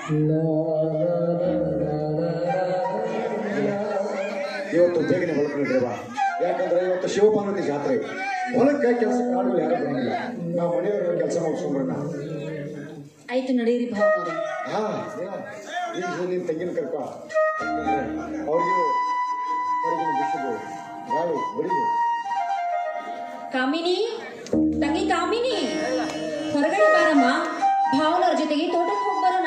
ಇವತ್ತು ಬೇಗನೆ ಹೊಲಕ್ಕೆ ನಡೀವ ಯಾಕಂದ್ರೆ ಇವತ್ತು ಶಿವಪಾರ್ವತಿ ಜಾತ್ರೆ ಹೊಲಕ್ಕೆ ಕೆಲಸ ಆಡುಗಳು ಯಾರು ಬರಂಗಿಲ್ಲ ನಾವು ಮನೆಯವರು ಕೆಲಸ ಮುಗಿಸ್ಕೊಂಡ್ಬರೋಣ ಆಯ್ತು ನಡೀರಿ ಭಾವನವ್ರೆ ಹಾ ಈಗ ನಿನ್ನ ತಂಗಿನ ಕರ್ಕೊ ಅವ್ರಿಗೂ ಹೊರಗಿನ ಬಿಸಿಲು ಗಾಳಿ ಬಡಿದು ಕಾಮಿನಿ ತಂಗಿ ಕಾಮಿನಿ ಹೊರಗಡೆ ಬಾರಮ್ಮ ಭಾವನವ್ರ ಜೊತೆಗೆ ತೋಟಕ್ಕೆ ಹೋಗಿ ಬರೋಣ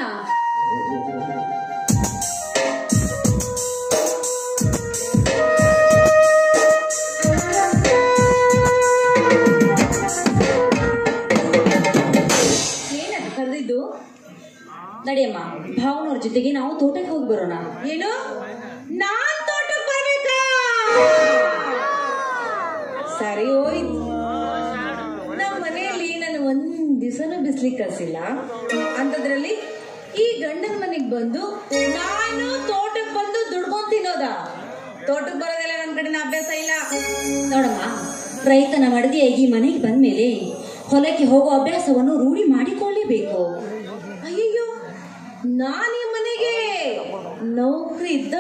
ಏನದು ಕರೆದಿದ್ದು ನಡಿಯಮ್ಮ ಭಾವನವ್ರ ಜೊತೆಗೆ ನಾವು ತೋಟಕ್ಕೆ ಹೋಗಿ ಬರೋಣ ಏನು ನಾನ್ ತೋಟಕ್ಕೆ ಬರ್ಬೇಕಾ ಸರಿ ಹೋಯ್ತು ನಮ್ಮ ಮನೆಯಲ್ಲಿ ನಾನು ಒಂದ್ ದಿವಸನೂ ಬಿಸ್ಲಿಕ್ಕೆ ಕಳ್ಸಿಲ್ಲ ಅಂಥದ್ರಲ್ಲಿ ಈ ಗಂಡನ ಮನೆಗೆ ಬಂದು ನಾನು ತೋಟಕ್ಕೆ ಬಂದು ದುಡ್ಕೊಂಡ್ ತಿನ್ನೋದ ತೋಟಕ್ಕೆ ಬರೋದೆಲ್ಲ ನನ್ನ ಕಡೆನ ಅಭ್ಯಾಸ ಇಲ್ಲ ನೋಡಮ್ಮ ರೈತನ ಮಡದಿಯಾಗಿ ಮನೆಗೆ ಬಂದ್ಮೇಲೆ ಹೊಲಕ್ಕೆ ಹೋಗೋ ಅಭ್ಯಾಸವನ್ನು ರೂಢಿ ಮಾಡಿಕೊಳ್ಳೇಬೇಕು ಅಯ್ಯಯ್ಯೋ ನಾನು ಈ ಮನೆಗೆ ನೌಕರಿ ಇದ್ದ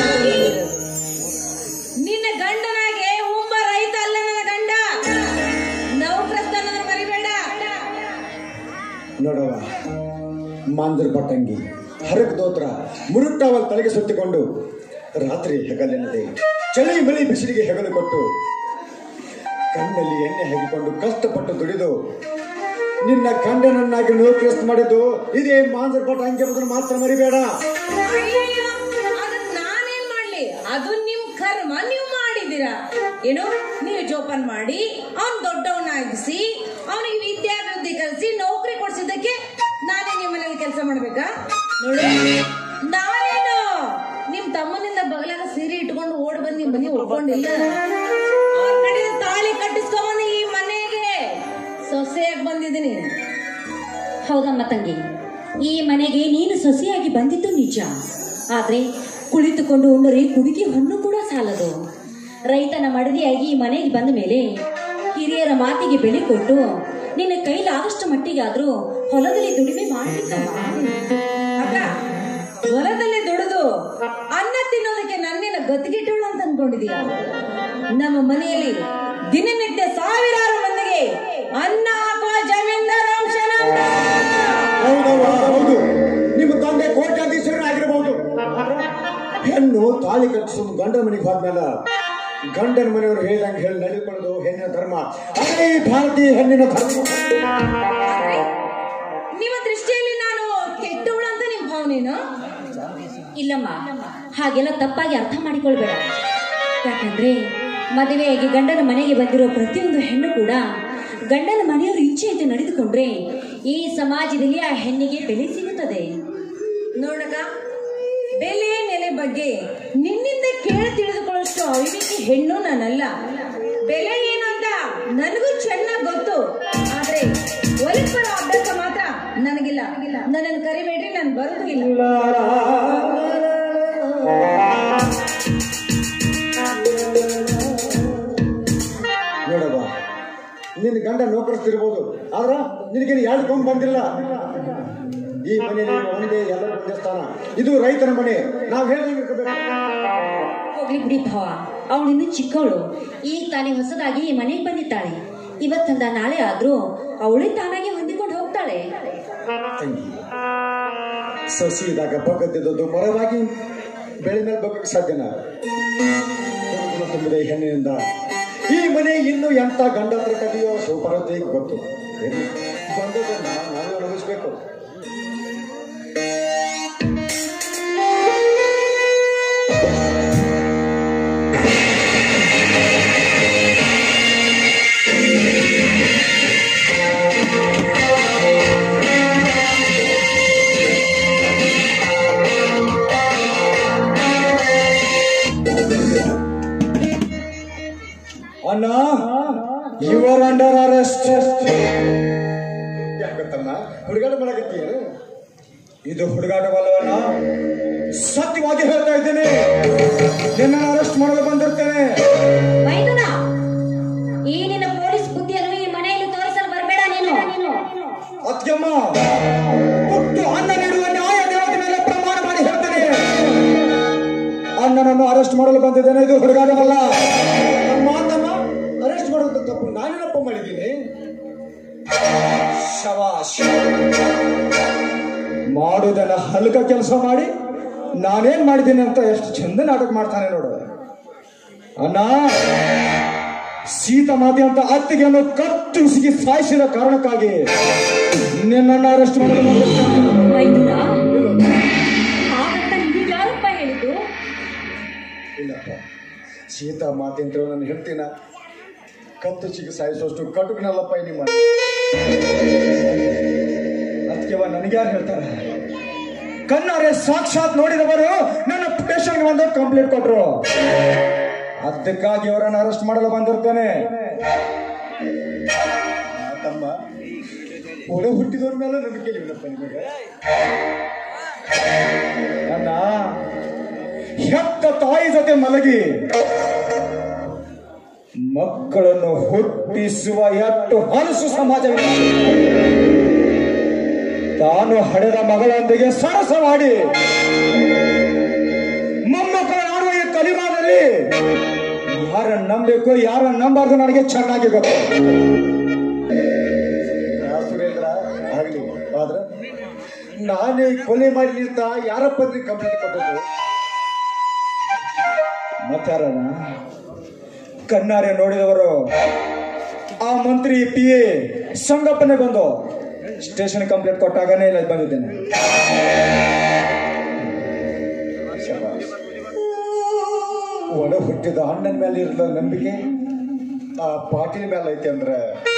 ನಿನ್ನ ಗಂಡನಾಗೆ ಉಂಬ ರೈತ ಅಲ್ಲ ನನ್ನ ಗಂಡ ನೌಕರಸ್ಥಾನ ಮರಿಬೇಡ ನೋಡವ ಮಾಂಜರ್ ಪಟ್ಟಂಗಿ ಹರಕ್ ದೋತ್ರ ಮುರುಟ್ಟಾವಲ್ ತಲೆಗೆ ಸುತ್ತಿಕೊಂಡು ರಾತ್ರಿ ಹೆಗಲೆನ್ನದೆ ಚಳಿ ಮಳಿ ಬಿಸಿಲಿಗೆ ಹೆಗಲು ಕೊಟ್ಟು ಕಣ್ಣಲ್ಲಿ ಎಣ್ಣೆ ಹಾಕಿಕೊಂಡು ಕಷ್ಟಪಟ್ಟು ದುಡಿದು ನಿನ್ನ ಗಂಡನನ್ನಾಗಿ ನೌಕರಿಸ್ತು ಮಾಡಿದ್ದು ಇದೇ ಮಾಂಜರ್ ಪಟ್ಟ ಅಂಗೆ ಎಂಬುದನ್ನು ಮಾತ್ರ ಮರಿಬೇಡ ಅಯ್ಯಯ್ಯೋ, ಅದನ್ನ ನಾನೇನ್ ಮಾಡ್ಲಿ ಅದು ನಿಮ್ ಕರ್ಮ ನೀವು ಮಾಡಿದ್ದೀರಾ ಏನು ನೀವು ಜೋಪಾನ ಮಾಡಿ ಅವ್ನ್ ದೊಡ್ಡವನಾಗಿಸಿ ಅವನಿಗೆ ವಿದ್ಯಾಭಿವೃದ್ಧಿ ಕಲಿಸಿ ನೌಕರಿ ಕೊಡ್ಸಿದ್ದಕ್ಕೆ ನಾನೇ ನಿಮ್ಮ ಮನೇಲಿ ಕೆಲಸ ಮಾಡ್ಬೇಕಾ ನೋಡಿ ನಾನೇನು ನಿಮ್ ತಮ್ಮನಿಂದ ಬಗಲಾಗ ಸೀರೆ ಇಟ್ಕೊಂಡು ಓಡ್ ಬಂದು ನಿಮ್ ಮನೆ ಒಪ್ಕೊಂಡಿಲ್ಲ ಅವ್ರ ಕಡೆ ತಾಳಿ ಕಟ್ಟಿಸ್ಕೊಂಬಂದು ಈ ಮನೆಗೆ ಸೊಸೆಯಾಗಿ ಬಂದಿದ್ದೀನಿ ಹೌದಮ್ಮ ತಂಗಿ ಈ ಮನೆಗೆ ನೀನು ಸೊಸೆಯಾಗಿ ಬಂದಿದ್ದು ನಿಜ ಆದ್ರೆ ಕುಳಿತುಕೊಂಡು ಉಂಡರೆ ಕುಡಿಗೆ ಹಣ್ಣು ಕೂಡ ಸಾಲದು ರೈತನ ಮಡದಿಯಾಗಿ ಈ ಮನೆಗೆ ಬಂದ ಮೇಲೆ ಹಿರಿಯರ ಮಾತಿಗೆ ಬೆಲೆ ಕೊಟ್ಟು ನಿನ್ನ ಕೈಲಾದಷ್ಟು ಮಟ್ಟಿಗಾದ್ರೂ ಹೊಲದಲ್ಲಿ ದುಡಿಮೆ ಮಾಡ್ಲಿಕ್ಕಮ್ಮ ಅಕ್ಕ ಹೊಲದಲ್ಲಿ ದುಡಿದು ಅನ್ನ ತಿನ್ನೋದಕ್ಕೆ ನನ್ನೇನ ಗತಿಗೆಟ್ಟೋಳು ಅಂತ ಅನ್ಕೊಂಡಿದೀಯ ನಮ್ಮ ಮನೆಯಲ್ಲಿ ದಿನನಿತ್ಯ ಸಾವಿರಾರು ಮಂದಿಗೆ ಅನ್ನ ಹಾಕುವ ಜಮೀನ್ದಾರ ಅಂಶನ ಹೌದವ್ವ, ಹೌದು ನಿಮ್ಮ ತಂದೆ ಕೋಟ್ಯಾಧೀಶರೇ ಆಗಿರಬಹುದು ಹೆಣ್ಣು ತಾಳಿ ಕಟ್ಟಿಸೋದು ಗಂಡನ ಮನೆಗೆ ಹೋದ್ಮೇಲೆ ಗಂಡನ ಮನೆಯವರು ಹೇಳಿದಂಗೆ ಹೇಳಿ ನಡೆದುಕೊಳ್ಳೋದು ಹೆಣ್ಣಿನ ಧರ್ಮ ಅದೇ ಈ ಭಾರತೀಯ ಹೆಣ್ಣಿನ ಧರ್ಮ ನಿಮ್ಮ ದೃಷ್ಟಿಯಲ್ಲಿ ನಾನು ಕೆಟ್ಟವಳು ಅಂತ ನಿಮ್ ಭಾವನೇನು ಇಲ್ಲಮ್ಮ ಹಾಗೆಲ್ಲ ತಪ್ಪಾಗಿ ಅರ್ಥ ಮಾಡಿಕೊಳ್ಬೇಡ ಯಾಕಂದ್ರೆ ಮದುವೆಯಾಗಿ ಗಂಡನ ಮನೆಗೆ ಬಂದಿರೋ ಪ್ರತಿಯೊಂದು ಹೆಣ್ಣು ಕೂಡ ಗಂಡನ ಮನೆಯವರು ಇಚ್ಛೆಯಂತೆ ನಡೆದುಕೊಂಡ್ರೆ ಈ ಸಮಾಜದಲ್ಲಿ ಆ ಹೆಣ್ಣಿಗೆ ಬೆಲೆ ಸಿಗುತ್ತದೆ ನೋಡಕ ಬೆಲೆ ನೆಲೆ ಬಗ್ಗೆ ನಿನ್ನಿಂದ ಕೇಳಿ ತಿಳಿದುಕೊಳ್ಳೋಷ್ಟು ಅವಿವೇಕಿ ಹೆಣ್ಣು ನಾನಲ್ಲ ಬೆಲೆ ಏನು ಅಂತ ನನಗೂ ಚೆನ್ನಾಗಿ ಗೊತ್ತು ಆದ್ರೆ ಹೊಲಕ್ ಬರೋ ಅಭ್ಯಾಸ ಮಾತ್ರ ನನಗಿಲ್ಲ ನನ್ನನ್ನು ಕರಿಬೇಡ್ರಿ ನಾನು ಬರೋದು ಇಲ್ಲ ನೋಡವ್ವ ನಿನ್ನ ಗಂಡ ನೌಕರಿಸ್ತಿರ್ಬೋದು ಆದ್ರ ನಿನಗೇನು ಎರಡು ಕೊಂಡ್ ಬಂದಿಲ್ಲ ಈ ಮನೆಯಲ್ಲಿ ಒಂದೇ ಎಲ್ಲರೂ ಒಂದೇ ಸ್ಥಾನ ಇದು ರೈತನ ಮನೆ ನಾವು ಹೇಳಿದಂಗೆ ಇರ್ಬೇಕು. ಹೋಗ್ಲಿ ಬಿಡಿ ಭಾವ ಅವಳಿನ್ನು ಚಿಕ್ಕವಳು ಈಗ ತಾನೇ ಹೊಸದಾಗಿ ಈ ಮನೆಗೆ ಬಂದಿದ್ದಾಳೆ ಇವತ್ತಂದ ನಾಳೆ ಆದ್ರೂ ಅವಳೇ ತಾನಾಗಿ ಹೊಂದಿಕೊಂಡು ಹೋಗ್ತಾಳೆ ತಂಗಿ ಸಸಿದಾಗ ಬಗ್ಗದಿದ್ದದ್ದು ಮರವಾಗಿ ಬೆಳೆ ಮೇಲೆ ಬಗ್ಗಕ್ಕೆ ಸಾಧ್ಯನಾ ಹುಡುಗನ ತುಂಬಿದ ಈ ಹೆಣ್ಣಿನಿಂದ ಈ ಮನೆ ಇನ್ನು ಎಂತ ಗಂಡ ಹತ್ರ ಕದಿಯೋ ಶಿವಪಾರ್ವತಿಗೆ ಗೊತ್ತು ಇರ್ಲಿ, ಬಂದದನ್ನ ನಾವೇ ಅನುಭವಿಸ್ಬೇಕು ಅಣ್ಣ ಯುವರ್ ಅಂಡರ್ ಅರೆಸ್ಟ್ ಯಾಕಂತಮ್ಮ ಹುಡುಗಾಟ ಮಾಡಕತ್ತೀಯನು ಇದು ಹುಡುಗಾಟವಲ್ಲವಲ್ಲ ಸತ್ಯವಾಗಿ ಹೇಳ್ತಾ ಇದ್ದೇನೆ ನಿನ್ನ ಅರೆಸ್ಟ್ ಮಾಡಲು ಬಂದಿರ್ತೇನೆ ಮೈದುನ ಈ ನಿನ್ನ ಪೊಲೀಸ್ ಬುದ್ಧಿಯನ್ನು ಈ ಮನೆಯಲ್ಲಿ ತೋರಿಸಲು ಬರಬೇಡ ನೀನು ಅತ್ಯಮ್ಮ ಹುಟ್ಟು ಅನ್ನ ನೀಡುವ ನ್ಯಾಯ ದೇವತೆ ಅರೆಸ್ಟ್ ಮಾಡಲು ಬಂದಿದ್ದೇನೆ ಇದು ಹುಡುಗಾಟವಲ್ಲ ನಮ್ಮ ಮಾತಮ್ಮ ಅರೆಸ್ಟ್ ಮಾಡೋದು ತಪ್ಪು ನಾನೇನಪ್ಪ ಮಾಡಿದ್ದೀನಿ ಶವಾಶ್ ಮಾಡುವುದನ್ನ ಹಲ್ಕ ಕೆಲಸ ಮಾಡಿ ನಾನೇನ್ ಮಾಡಿದ್ದೀನಿ ಅಂತ ಎಷ್ಟು ಚಂದ ನಾಟಕ ಮಾಡ್ತಾನೆ ನೋಡು ಅಣ್ಣ ಸೀತಾ ಮಾತೆ ಅಂತ ಅತ್ತಿಗೆಯನ್ನು ಕತ್ತು ಉಸಿಗಿ ಸಾಯಿಸಿದ ಕಾರಣಕ್ಕಾಗಿ ನಿನ್ನನ್ನು ಅರೆಸ್ಟ್ ಮಾಡಲು ಬಂದಿದ್ದೇನೆ. ಮೈದುನ ಹಾಗಂತ ನಿಮ್ಗೆ ಯಾರಪ್ಪ ಹೇಳಿದ್ದು ಇಲ್ಲಪ್ಪ ಸೀತಾ ಮಾತೇಂದ್ರ ನಾನು ಹೇಳ್ತೀನ ಕತ್ತು ಚಿಕ್ಕ ಸಾಯಿಸುವಷ್ಟು ಕಟುಕನಲ್ಲಪ್ಪ ಈ ನಿಮ್ಮ ಅದಕ್ಕೆ ನನಗೆ ಯಾರು ಹೇಳ್ತಾರೆ ಕಣ್ಣಾರೆ ಸಾಕ್ಷಾತ್ ನೋಡಿದವರು ನನ್ನ ಸ್ಟೇಷನ್ಗೆ ಬಂದು ಕಂಪ್ಲೇಂಟ್ ಕೊಟ್ರು ಅದಕ್ಕಾಗಿ ಅವರನ್ನು ಅರೆಸ್ಟ್ ಮಾಡಲು ಬಂದಿರ್ತೇನೆ ತಮ್ಮ ಒಡ ಹುಟ್ಟಿದವ್ರ ಮೇಲೆ ನಂಬಿಕೆ ಇಲ್ಲಪ್ಪ ನಿಮಗೆ ಅಣ್ಣ ಹೆತ್ತ ತಾಯಿ ಜೊತೆ ಮಲಗಿ ಮಕ್ಕಳನ್ನು ಹುಟ್ಟಿಸುವ ಎಷ್ಟು ಹಲಸು ಸಮಾಜವಿಲ್ಲ ತಾನು ಹಡೆದ ಮಗಳೊಂದಿಗೆ ಸರಸ ಮಾಡಿ ಮೊಮ್ಮಕ್ಕಳು ಆಡುವ ಈ ಕಲಿಮಾದಲ್ಲಿ ಯಾರನ್ನ ನಂಬಬೇಕು ಯಾರನ್ನ ನಂಬಾರ್ದು ನನಗೆ ಚೆನ್ನಾಗಿ ಗೊತ್ತು ಆ ಸುರೇಂದ್ರ ಆಗಲಿ ಆದ್ರೆ ನಾನೇ ಕೊಲೆ ಮಾಡಿ ಅಂತ ಯಾರಪ್ಪ ಕಂಪ್ಲೇಂಟ್ ಕೊಟ್ಟದ್ದು ಮತ್ತಾರನ ಕಣ್ಣಾರೆ ನೋಡಿದವರು ಆ ಮಂತ್ರಿ ಪಿ ಎ ಸಂಗಪ್ಪನೆ ಬಂದು ಸ್ಟೇಷನ್ ಕಂಪ್ಲೇಂಟ್ ಕೊಟ್ಟಾಗನೇ ಇಲ್ಲಿ ಬಂದಿದ್ದೇನೆ ಶಭಾಷ್. ಒಡ ಹುಟ್ಟಿದ ಅಣ್ಣನ ಮೇಲೆ ಇರಲ್ಲ ನಂಬಿಕೆ ಆ ಪಾಟೀಲ್ ಮೇಲೆ ಐತೆ ಅಂದ್ರೆ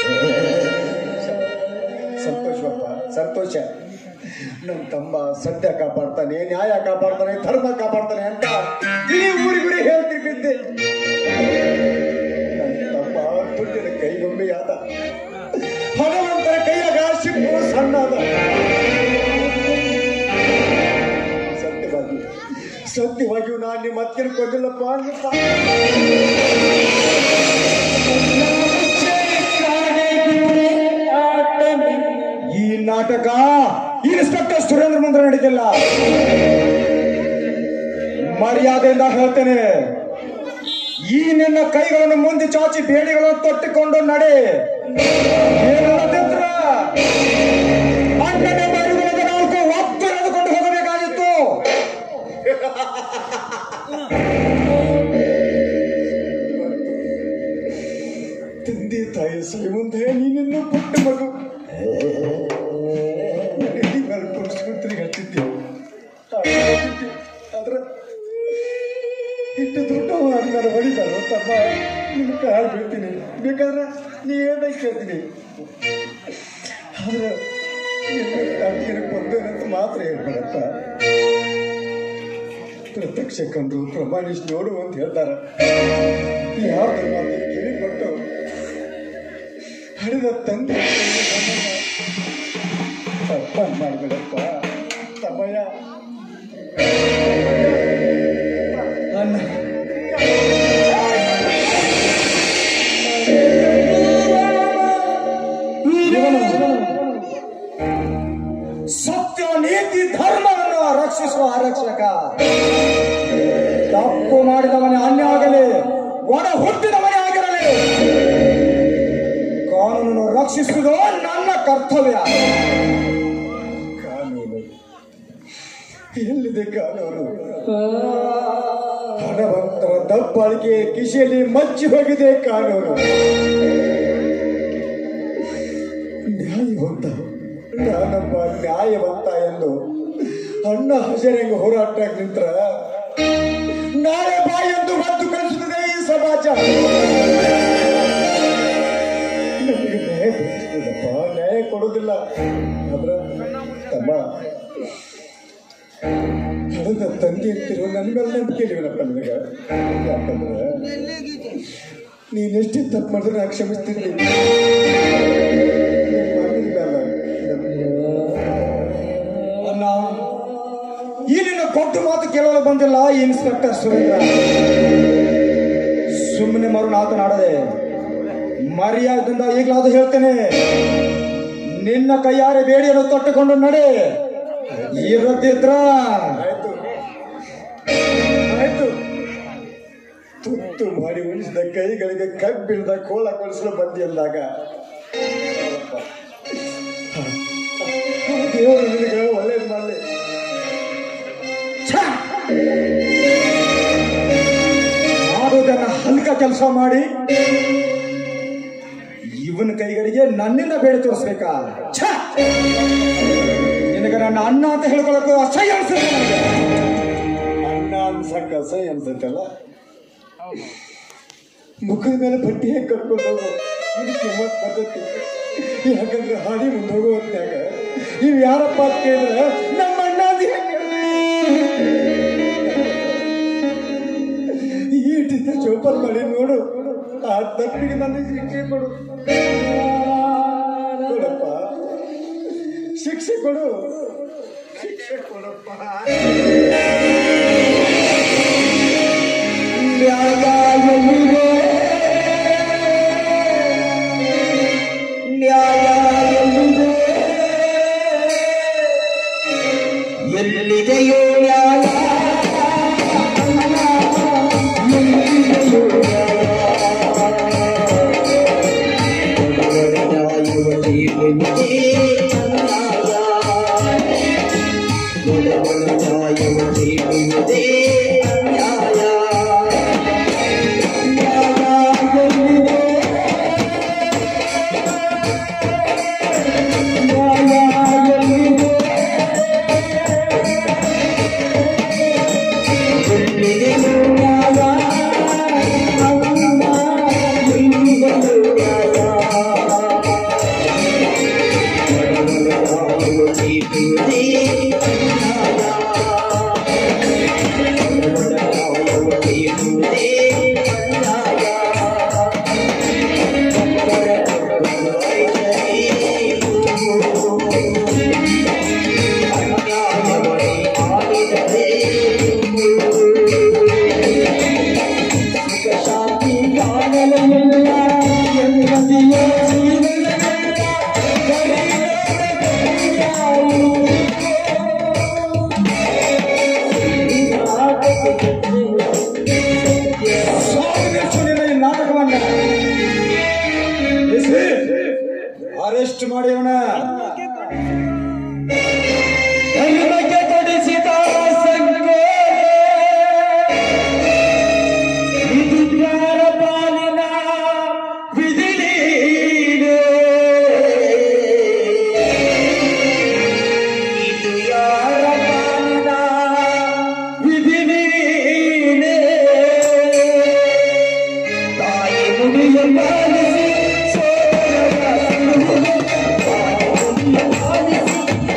ಸಂತೋಷವಪ್ಪ ಸಂತೋಷ ನನ್ನ ತಮ್ಮ ಸತ್ಯ ಕಾಪಾಡ್ತಾನೆ ನ್ಯಾಯ ಕಾಪಾಡ್ತಾನೆ ಧರ್ಮ ಕಾಪಾಡ್ತಾನೆ ಅಂತ ಇಡೀ ಊರಿಗುಡಿ ಹೇಳ್ತಿರ್ತಿದ್ದೆ ನನ್ನ ತಮ್ಮ ದುಡ್ಡಿನ ಕೈಗೊಂಬೆಯಾದ ಹಣವಂತರ ಕೈಯಾಗ ಸಿಪ್ಪು ಸಣ್ಣದ ಸತ್ಯವಾಗಿ ಸತ್ಯವಾಗಿಯೂ ನಾನು ನಿಮ್ಮ ಹತ್ತಿರ ಕೊಂದಿಲ್ಲಪ್ಪ ಅಂದಪ್ಪ ಈ ನಾಟಕ ಇನ್ಸ್ಪೆಕ್ಟರ್ ಸುರೇಂದ್ರ ಮುಂದೆ ನಡೀತಿಲ್ಲ ಮರ್ಯಾದೆಯಿಂದ ಹೇಳ್ತೇನೆ ಈ ನಿನ್ನ ಕೈಗಳನ್ನು ಮುಂದೆ ಚಾಚಿ ಬೇಡಿಗಳನ್ನು ತೊಟ್ಟಿಕೊಂಡು ನಡೆ ಏನಲ್ಲದಿದ್ರ ಅಣ್ಣನ ಮರುಗುಣದ ನಾಲ್ಕು ಒತ್ತು ಎಳೆದುಕೊಂಡು ಹೋಗಬೇಕಾಗಿತ್ತು ತಂದೆ ತಾಯಿ ಸೈ ಮುಂದೆ ನೀನಿನ್ನು ಪುಟ್ಟ ಮಗು ಎಲ್ಲಿ ಮೇಲೆ ಪುರುಷರಿಗೆ ಹಚ್ಚಿದ್ದೆ ಆದ್ರೆ ಇಷ್ಟು ದೊಡ್ಡವ ನಾನು ಹೊಡಿಬಾರ್ದು ತಮ್ಮ ನಿನ್ನ ಕಾಲು ಬೀಳ್ತೀನಿ ಬೇಕಾದ್ರೆ ನೀ ಏನಾಗಿ ಕೇಳ್ತೀನಿ ಆದ್ರೆ ನಿನ್ನ ಕೊಂದೇನಂತ ಮಾತ್ರ ಹೇಳ್ಬೇಡಪ್ಪ ಪ್ರತ್ಯಕ್ಷ ಕಂಡು ಪ್ರಮಾಣಿಸಿ ನೋಡು ಅಂತ ಹೇಳ್ತಾರ ಯಾರ ಮಾತು ಕೇಳಿಕೊಟ್ಟು ಹರಿದ ತಂದೆ ತಪ್ಪ ಮಾಡ್ಬೇಡಪ್ಪ ತಮ್ಮಯ್ಯ ಅಣ್ಣ ಸತ್ಯ ನೀತಿ ಧರ್ಮವನ್ನು ರಕ್ಷಿಸುವ ಆರಕ್ಷಕ ತಪ್ಪು ಮಾಡಿದವನೇ ಅನ್ಯ ಆಗಲಿ ಒಡ ಹುಟ್ಟಿದವನೇ ಆಗಿರಲಿ ಕಾನೂನನ್ನು ರಕ್ಷಿಸುವುದು ನನ್ನ ಕರ್ತವ್ಯ ಕಾನೂನು ಎಲ್ಲಿದೆ ಕಾನೂನು ಹಣವಂತರ ದಬ್ಬಾಳಿಕೆ ಕಿಶೆಯಲ್ಲಿ ಮಚ್ಚಿ ಹೋಗಿದೆ ಕಾನೂನು ನ್ಯಾಯವಂತ ನಾನೊಬ್ಬ ನ್ಯಾಯವಂತ ಎಂದು ಅಣ್ಣ ಹಜರಂಗ ಹೋರಾಟ ನಿಂತ್ರ ನಾಳೆ ಬಾ ಎಂದು ಒತ್ತು ಕಳಿಸುತ್ತದೆ ಈ ಸಮಾಜ ನಮಗೆ ನ್ಯಾಯ ಕೊಡಿಸ್ತಿಲ್ಲಪ್ಪ ನ್ಯಾಯ ಕೊಡೋದಿಲ್ಲ ಆದ್ರ ತಮ್ಮ ಹಣದ ತಂದೆ ಅಂತಿರೋ ನನ್ನ ಮೇಲೆ ನಂಬಿಕೆ ಇಲ್ಲವನಪ್ಪ ನಿನಗ ಯಾಕಂದ್ರೆ ನೀನೆಷ್ಟೇ ತಪ್ಪು ಮಾಡಿದ್ರೆ ನಾನು ಕ್ಷಮಿಸ್ತೀನಿ ನಿನ್ ಮಗನ ಮೇಲೆ ಅಣ್ಣ ಈ ನಿನ್ನ ಕೊಟ್ಟು ಮಾತು ಕೇಳಲು ಬಂದಿಲ್ಲ ಈ ಇನ್ಸ್ಪೆಕ್ಟರ್ ಸುರೇಂದ್ರ ಸುಮ್ಮನೆ ಮರು ಮಾತನಾಡದೆ ಮರ್ಯಾದೆಯಿಂದ ಈಗಲಾದ್ರು ಹೇಳ್ತೇನೆ ನಿನ್ನ ಕೈಯಾರೆ ಬೇಡಿಯನ್ನು ತೊಟ್ಟುಕೊಂಡು ನಡೆ ಇರದಿದ್ರ ಆಯ್ತು ಆಯ್ತು ತುತ್ತು ಮಾಡಿ ಉಳಿಸಿದ ಕೈಗಳಿಗೆ ಕಬ್ಬಿಣದ ಕೋಲ ಕೊಡಿಸಲು ಬಂದಿ ಅಂದಾಗ ದೇವರು ನಿನಗೆ ಒಳ್ಳೇದು ಮಾಡಲಿ ಮಾಡೋದನ್ನ ಹಲ್ಕ ಕೆಲಸ ಮಾಡಿ ಇವನ ಕೈಗಳಿಗೆ ನನ್ನಿಂದ ಬೇಡ ತೋರಿಸ್ಬೇಕಾ ಛ! ನಿನಗೆ ನನ್ನ ಅಣ್ಣ ಅಂತ ಹೇಳ್ಕೊಳಕ್ಕೂ ಅಸಹ್ಯ ಅನ್ಸುತ್ತೆ ನನಗೆ. ಅಣ್ಣ ಅನ್ಸಕ್ಕ ಅಸಹ್ಯ ಅನ್ಸತ್ತಲ್ಲ ಮುಖದ ಮೇಲೆ ಬಟ್ಟೆ ಹೇಗೆ ಕಟ್ಕೊಂಡು ಹೋಗು ಇದಕ್ಕೆ ಮತ್ ಬರ್ತೈತಿ ಯಾಕಂದ್ರೆ ಹಾದಿ ಮುಂದೆ ಹೋಗೋ ಹೊತ್ನ್ಯಾಗ ಇವ್ ಯಾರಪ್ಪ ಅಂತ ಕೇಳಿದ್ರೆ ನಮ್ಮ ಅಣ್ಣ ಅಂತ ಹೆಂಗೆ ಈಟಿಂದ ಚೋಪಲ್ ಮಾಡಿ ನೋಡು ಆ ತಪ್ಪಿಗೆ ನನಗೆ ಶಿಕ್ಷೆ ಕೊಡು ಕೊಡಪ್ಪ ಶಿಕ್ಷೆ ಕೊಡು ಶಿಕ್ಷೆ ಕೊಡಪ್ಪ ಎಲ್ಲಿದೆಯೋ ನ್ಯಾಯ ಎಲ್ಲಿದೆಯೋ ನ್ಯಾಯ ತೀರ್ಪೆನಿದೆ ನ್ಯಾಯ ತೀರ್ಪೆನಿದೆ ನ್ಯಾಯ ನ್ಯಾಯ ಎಲ್ಲಿದೆ ನ್ಯಾಯ ಎಲ್ಲಿದೆ ಶಾಂತಿ ಕಾಣಲೆಲ್ಲ ಎಂಬದಿಯ ಸಾವಿರ ಸುಳಿನ ಈ ನಾಟಕವನ್ನ ಅರೆಸ್ಟ್ ಮಾಡಿ ಅವನ ನಿಮಗೆ ತೊಡಿಸಿದ ಸಂಖ್ಯೆ ಇದು ಯಾರ ಪಾಲಿನ ವಿಧಿಲೀಲೆ ಇದು ಯಾರ ಪಾಲಿನ ವಿಧಿಲೀಲೆ ತಾಯಿ ನುಡಿಯ ಪಾಲಿಸಿ ಸೋದರರ ಸುಡುವುದು. ತಾಯಿ ನುಡಿಯ ಪಾಲಿಸಿ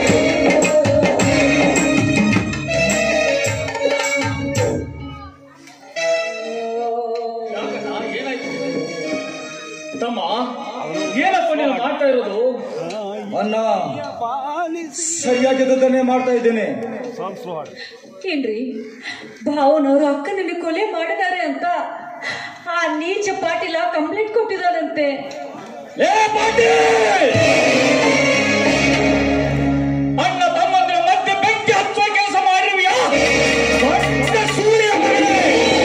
ಯಾಕಣ್ಣ ಏನಾಯ್ತು ತಮ್ಮ ಏನಪ್ಪ ನೀನು ಮಾಡ್ತಾ ಇರೋದು ಅಣ್ಣ ಸರಿಯಾಗಿದ್ದನ್ನೇ ಮಾಡ್ತಾ ಇದ್ದೇನೆ ಏನ್ರಿ ಭಾವನವರು ಅಕ್ಕನನ್ನ ಕೊಲೆ ಮಾಡಿದ್ದಾರೆ ಅಂತ ಆ ನೀಚ ಪಾಟೀಲ ಕಂಪ್ಲೇಂಟ್ ಕೊಟ್ಟಿದ್ದಾರಂತೆ ಏ ಪಾಟೀಲ್ ಅಣ್ಣ ತಮ್ಮಂದ್ರ ಮಧ್ಯೆ ಬೆಂಕಿ ಹಚ್ಚುವ ಕೆಲಸ ಮಾಡಿರುವಿಯಾ ದೊಡ್ಡ ಸೂರ್ಯ ಮಗನೇ.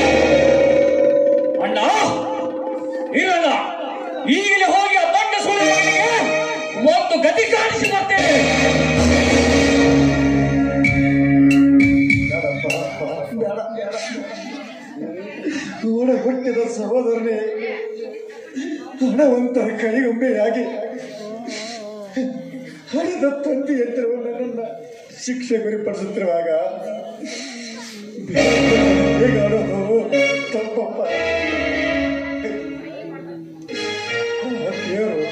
ಅಣ್ಣ ಇರಲ್ಲ ಈಗಲೇ ಹೋಗಿ ಆ ದೊಡ್ಡ ಸೂರ್ಯ ಮಗನಿಗೆ ಒಂದು ಗತಿ ಕಾಣಿಸಿ ಬರ್ತೇನೆ ನೋಡ ಹುಟ್ಟಿದ ಸಹೋದರನೇ ಹಣವಂತರ ಕೈಗೊಂಬೆಯಾಗಿ ಹಣದ ತಂತಿ ಎತ್ತಿರುವ ನನ್ನನ್ನ ಶಿಕ್ಷೆ ಗುರಿಪಡಿಸುತ್ತಿರುವಾಗ ಹೇಗಾಡೋದು ತಪ್ಪಪ್ಪ ಆ ದೇವರು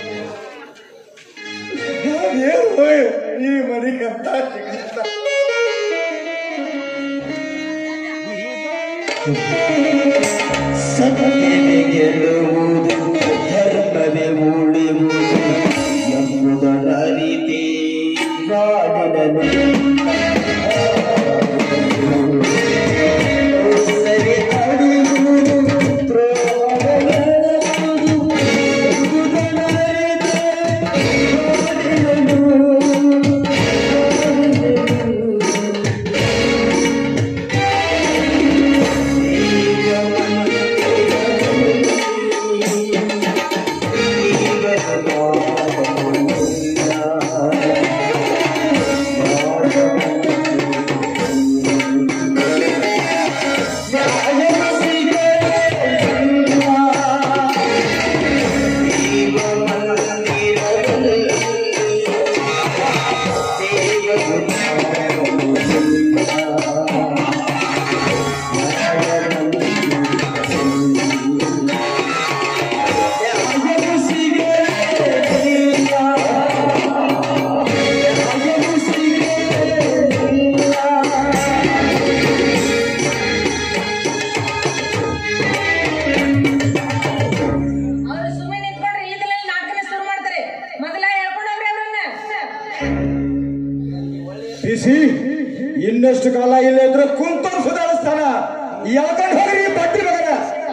ಆ ದೇವರು ಈ ಮನೆಗೆ ಅಂತ ಶಿಕ್ಷಿಸ್ತ ಸತ್ಯವೇ ಗೆಲ್ಲುವುದು ಧರ್ಮವೇ ಉಳಿಯುವುದು ಎಂಬುದರರಿತೆ ನಾಡಿನಲ್ಲಿ ಮೋಸವೇ ತಡೆಯುವುದು, ದ್ರೋಹವೆಲ್ಲವುದು ಎಂಬುದರರಿತೆ ನಾಡಿನಲ್ಲಿ ಬಿಸಿ ಇನ್ನಷ್ಟು ಕಾಲ ಇಲ್ಲ ಇದ್ರೆ ಕುಂತೂರು ಸುಧಾರಿಸ್ತಾನ ಎಳ್ಕೊಂಡು ಹೋಗ್ರಿ ಈ ಬಡ್ಡಿ ಮಗನ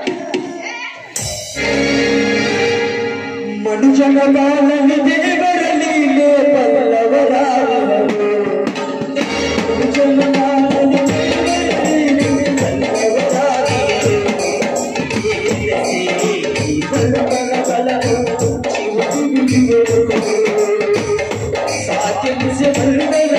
ಮನುಜನ ಬಾಳಲಿ ದೇವರಲ್ಲಿ ಬಲ್ಲವರಾದವರು ಮನುಜನ ಬಾಳಲಿ ದೇವರಲ್ಲಿ ಬಲ್ಲವರಾದವರು. ಬಲ್ಲವರ ಬಲವು ಜೀವದಿರುವರು. ಸಾಕೆನಿಸಿ ಬಲ್ಲವರ